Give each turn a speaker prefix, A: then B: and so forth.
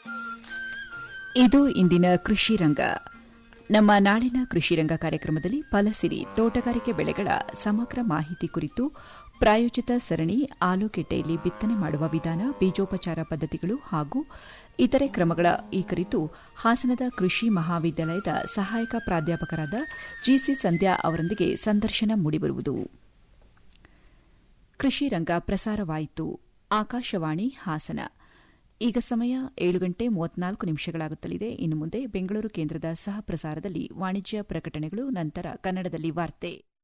A: ಇದು ಇಂದಿನ ಕೃಷಿ ರಂಗ ನಮ್ಮ ನಾಳಿನ ಕೃಷಿ ರಂಗ ಕಾರ್ಯಕ್ರಮದಲ್ಲಿ ಫಲಸಿರಿ ತೋಟಗಾರಿಕೆ ಬೆಳೆಗಳ ಸಮಗ್ರ ಮಾಹಿತಿ ಕುರಿತು ಪ್ರಾಯೋಜಿತ ಸರಣಿ ಆಲೂಗೆಡ್ಡೆಯಲ್ಲಿ ಬಿತ್ತನೆ ಮಾಡುವ ವಿಧಾನ ಬೀಜೋಪಚಾರ ಪದ್ಧತಿಗಳು ಹಾಗೂ ಇತರೆ ಕ್ರಮಗಳ ಈ ಕುರಿತು ಹಾಸನದ ಕೃಷಿ ಮಹಾವಿದ್ಯಾಲಯದ ಸಹಾಯಕ ಪ್ರಾಧ್ಯಾಪಕರಾದ ಜಿಸಿ ಸಂಧ್ಯಾ ಅವರೊಂದಿಗೆ ಸಂದರ್ಶನ ಮೂಡಿಬರುವುದು ಕೃಷಿ ರಂಗ ಪ್ರಸಾರವಾಯಿತು ಆಕಾಶವಾಣಿ ಹಾಸನ ಈಗ ಸಮಯ ಏಳು ಗಂಟೆ ಮೂವತ್ನಾಲ್ಕು ನಿಮಿಷಗಳಾಗುತ್ತಲಿದೆ ಇನ್ನು ಮುಂದೆ ಬೆಂಗಳೂರು ಕೇಂದ್ರದ ಸಹ ಪ್ರಸಾರದಲ್ಲಿ ವಾಣಿಜ್ಯ ಪ್ರಕಟಣೆಗಳು ನಂತರ ಕನ್ನಡದಲ್ಲಿ ವಾರ್ತೆ